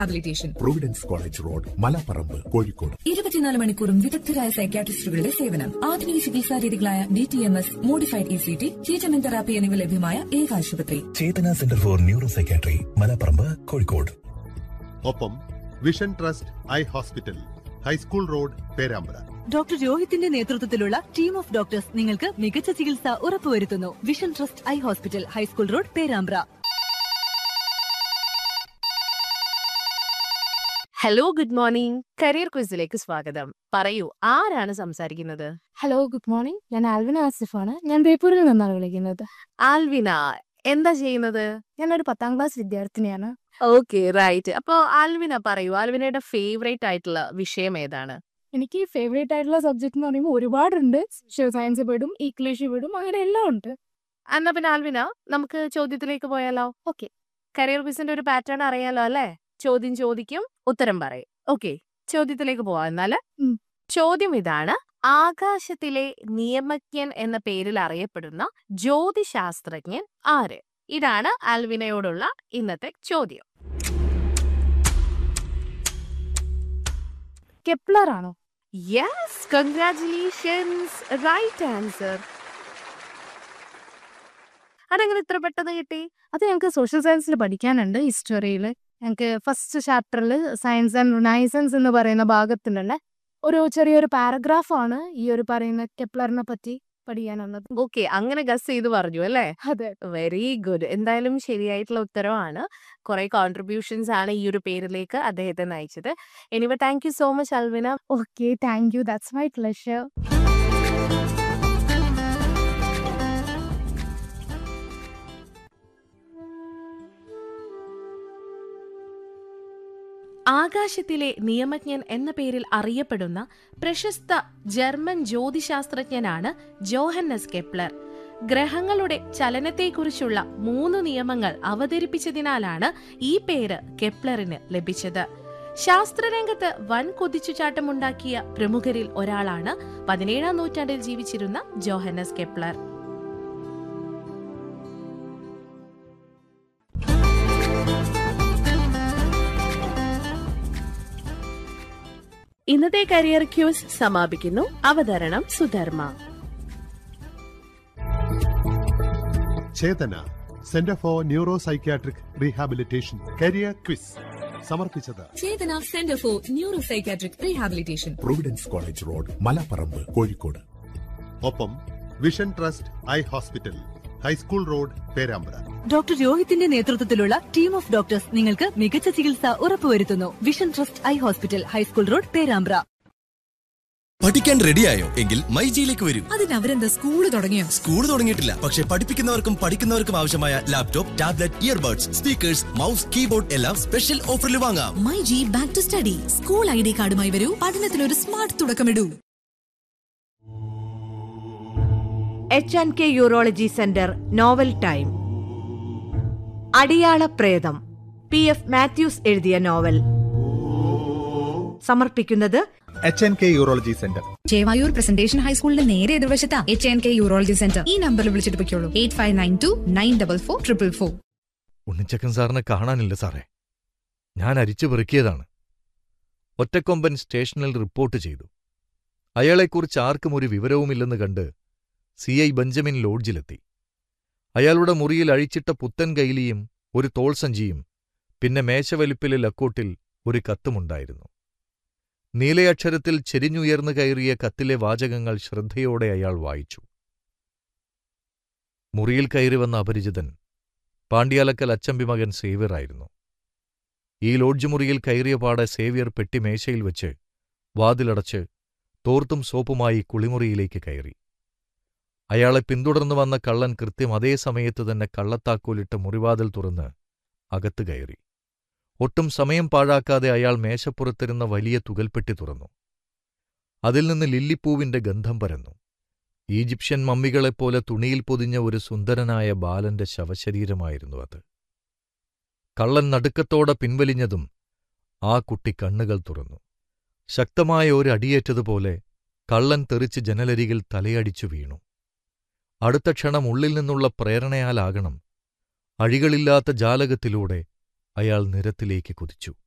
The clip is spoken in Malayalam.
Rehabilitation Providence college road Malaparamba Kozhikode ഇരുപത്തിനാല് മണിക്കൂറും വിദഗ്ധരായ സൈക്യാട്രിസ്റ്റുകളുടെ സേവനം ആധുനിക ചികിത്സാ രീതികളായ D T M S modified E C T ketamine therapy എന്നിവ ലഭ്യമായ ഏക ആശുപത്രി Chetana centre for neuro psychiatry Malaparamba Kozhikode ഒപ്പം vision trust eye hospital high school road Perambra doctor രോഹിത്തിന്റെ നേതൃത്വത്തിലുള്ള ടീം ഓഫ് ഡോക്ടേഴ്സ് നിങ്ങൾക്ക് മികച്ച ചികിത്സ ഉറപ്പുവരുത്തുന്നു vision trust eye hospital high school road Perambra hello good morning career ക്വിസിലേക്ക് സ്വാഗതം പറയൂ ആരാണ് സംസാരിക്കുന്നത് ഹലോ ഗുഡ് മോർണിംഗ് ഞാൻ ആൽവിന ആസിഫാണ് ഞാൻ ബേപ്പൂരിൽ നിന്നാണ് വിളിക്കുന്നത് ആൽവിന എന്താ ചെയ്യുന്നത് ഞാനൊരു പത്താം ക്ലാസ് വിദ്യാർത്ഥിനിയാണ് ഓക്കെ റൈറ്റ് അപ്പോ ആൽവിന പറയൂ ആൽവിനയുടെ ഫേവറേറ്റ് ആയിട്ടുള്ള വിഷയം ഏതാണ് എനിക്ക് ഫേവറേറ്റ് ആയിട്ടുള്ള സബ്ജക്ട് എന്ന് പറയുമ്പോൾ ഒരുപാടുണ്ട് സോഷ്യൽ സയൻസ് പെടും ഇംഗ്ലീഷ് പെടും അങ്ങനെ എല്ലാം ഉണ്ട് എന്നാ പിന്നെ ആൽവിന നമുക്ക് ചോദ്യത്തിലേക്ക് പോയാലോ ഓക്കെ കരിയർ ക്വിസിന്റെ ഒരു പാറ്റേൺ അറിയാലോ അല്ലേ ചോദ്യം ചോദിക്കും ഉത്തരം പറയും ഓക്കെ ചോദ്യത്തിലേക്ക് പോവാം എന്നാല് ഉം. ചോദ്യം ഇതാണ് ആകാശത്തിലെ നിയമജ്ഞൻ എന്ന പേരിൽ അറിയപ്പെടുന്ന ജ്യോതിശാസ്ത്രജ്ഞൻ ആര് ഇതാണ് ആൽവിനയോടുള്ള ഇന്നത്തെ ചോദ്യം കെപ്ലർ ആണോ യെസ് കൺഗ്രാറ്റുലേഷൻസ് റൈറ്റ് ആൻസർ അതെങ്ങനെ ഇത്ര പെട്ടെന്ന് കിട്ടി അത് ഞങ്ങൾക്ക് സോഷ്യൽ സയൻസിൽ പഠിക്കാനുണ്ട് ഹിസ്റ്ററിയിൽ ഞങ്ങൾക്ക് ഫസ്റ്റ് ചാപ്റ്ററിൽ സയൻസ് ആൻഡ് റിനൈസൻസ് എന്ന് പറയുന്ന ഭാഗത്തിലുള്ള ഒരു ചെറിയൊരു പാരഗ്രാഫാണ് ഈ ഒരു പറയുന്ന കെപ്ലറിനെ പറ്റി പഠിക്കാനുള്ളത് ഓക്കെ അങ്ങനെ ഗസ് ചെയ്ത് പറഞ്ഞു അല്ലേ അതെ വെരി ഗുഡ് എന്തായാലും ശരിയായിട്ടുള്ള ഉത്തരവാണ് കുറെ കോൺട്രിബ്യൂഷൻസ് ആണ് ഈ ഒരു പേരിലേക്ക് അദ്ദേഹത്തെ നയിച്ചത് anyway thank you so much Alvina okay thank you that's my pleasure ആകാശത്തിലെ നിയമജ്ഞൻ എന്ന പേരിൽ അറിയപ്പെടുന്ന പ്രശസ്ത ജർമ്മൻ ജ്യോതിശാസ്ത്രജ്ഞനാണ് ജോഹന്നസ് കെപ്ലർ ഗ്രഹങ്ങളുടെ ചലനത്തെക്കുറിച്ചുള്ള മൂന്ന് നിയമങ്ങൾ അവതരിപ്പിച്ചതിനാലാണ് ഈ പേര് കെപ്ലറിന് ലഭിച്ചത് ശാസ്ത്രരംഗത്ത് വൻ കുതിച്ചുചാട്ടമുണ്ടാക്കിയ പ്രമുഖരിൽ ഒരാളാണ് പതിനേഴാം നൂറ്റാണ്ടിൽ ജീവിച്ചിരുന്ന ജോഹന്നസ് കെപ്ലർ ഇന്നത്തെ കരിയർ ക്യൂസ് സമാപിക്കുന്നു അവതരണം Sudharma Chetana centre for neuro psychiatric rehabilitation career quiz സമർപ്പിച്ചത് Chetana centre for neuro psychiatric rehabilitation Providence college road Malaparamba Kozhikode ഒപ്പം vision trust eye hospital high school road Perambra doctor രോഹിത്തിന്റെ നേതൃത്വത്തിലുള്ള ടീം ഓഫ് ഡോക്ടേഴ്സ് നിങ്ങൾക്ക് മികച്ച ചികിത്സ ഉറപ്പുവരുത്തുന്നു vision trust eye hospital high school road Perambra പഠിക്കാൻ റെഡിയായോ എങ്കിൽ മൈജിയിലേക്ക് വരൂ അതിന് അവരെന്താ സ്കൂള് തുടങ്ങിയോ സ്കൂൾ തുടങ്ങിയിട്ടില്ല പക്ഷേ പഠിപ്പിക്കുന്നവർക്കും പഠിക്കുന്നവർക്കും ആവശ്യമായ laptop tablet earbuds speakers mouse keyboard എല്ലാം സ്പെഷ്യൽ ഓഫറിൽ വാങ്ങാം my G back to study school I D കാർഡുമായി വരൂ പഠനത്തിനൊരു സ്മാർട്ട് തുടക്കമിടൂ H and K urology centre novel time Adiyala Pretham P F Mathews എഴുതിയ നോവൽ സമർപ്പിക്കുന്നത് H N K urology centre Chevayur presentation ഹൈസ്കൂളിന്റെ നേരെ എതിർവശത്താ H N K urology centre ഈ നമ്പറിൽ വിളിച്ചിട്ട് പൊയ്ക്കോളൂ eight five nine two nine double four triple four ഉണ്ണിച്ചക്കൻ സാറിനെ കാണാനില്ല സാറേ ഞാൻ അരിച്ചു പെറുക്കിയതാണ് ഒറ്റക്കൊമ്പൻ സ്റ്റേഷനിൽ റിപ്പോർട്ട് ചെയ്തു അയാളെക്കുറിച്ച് ആർക്കും ഒരു വിവരവുമില്ലെന്ന് കണ്ട് സി ഐ ബെഞ്ചമിൻ ലോഡ്ജിലെത്തി അയാളുടെ മുറിയിൽ അഴിച്ചിട്ട പുത്തൻ കൈലിയും ഒരു തോൾസഞ്ചിയും പിന്നെ മേശവലിപ്പിലെ ലക്കോട്ടിൽ ഒരു കത്തുമുണ്ടായിരുന്നു നീലയക്ഷരത്തിൽ ചെരിഞ്ഞുയർന്നു കയറിയ കത്തിലെ വാചകങ്ങൾ ശ്രദ്ധയോടെ അയാൾ വായിച്ചു മുറിയിൽ കയറി വന്ന അപരിചിതൻ പാണ്ഡ്യാലക്കൽ അച്ചമ്പി മകൻ സേവ്യറായിരുന്നു ഈ ലോഡ്ജ് മുറിയിൽ കയറിയ പാടെ സേവ്യർ പെട്ടി മേശയിൽ വെച്ച് വാതിലടച്ച് തോർത്തും സോപ്പുമായി കുളിമുറിയിലേക്ക് കയറി അയാളെ പിന്തുടർന്നു വന്ന കള്ളൻ കൃത്യം അതേ സമയത്ത് തന്നെ കള്ളത്താക്കോലിട്ട് മുറിവാതിൽ തുറന്ന് അകത്ത് കയറി ഒട്ടും സമയം പാഴാക്കാതെ അയാൾ മേശപ്പുറത്തിരുന്ന വലിയ തുകൽപ്പെട്ടി തുറന്നു അതിൽ നിന്ന് ലില്ലിപ്പൂവിന്റെ ഗന്ധം പരന്നു ഈജിപ്ഷ്യൻ മമ്മികളെപ്പോലെ തുണിയിൽ പൊതിഞ്ഞ ഒരു സുന്ദരനായ ബാലന്റെ ശവശരീരമായിരുന്നു അത് കള്ളൻ നടുക്കത്തോടെ പിൻവലിഞ്ഞതും ആ കുട്ടി കണ്ണുകൾ തുറന്നു ശക്തമായ ഒരു അടിയേറ്റതുപോലെ കള്ളൻ തെറിച്ച് ജനലരികിൽ തലയടിച്ചു വീണു അടുത്ത ക്ഷണം ഉള്ളിൽ നിന്നുള്ള പ്രേരണയാലാകണം അഴികളില്ലാത്ത ജാലകത്തിലൂടെ അയാൾ നിരത്തിലേക്ക് കുതിച്ചു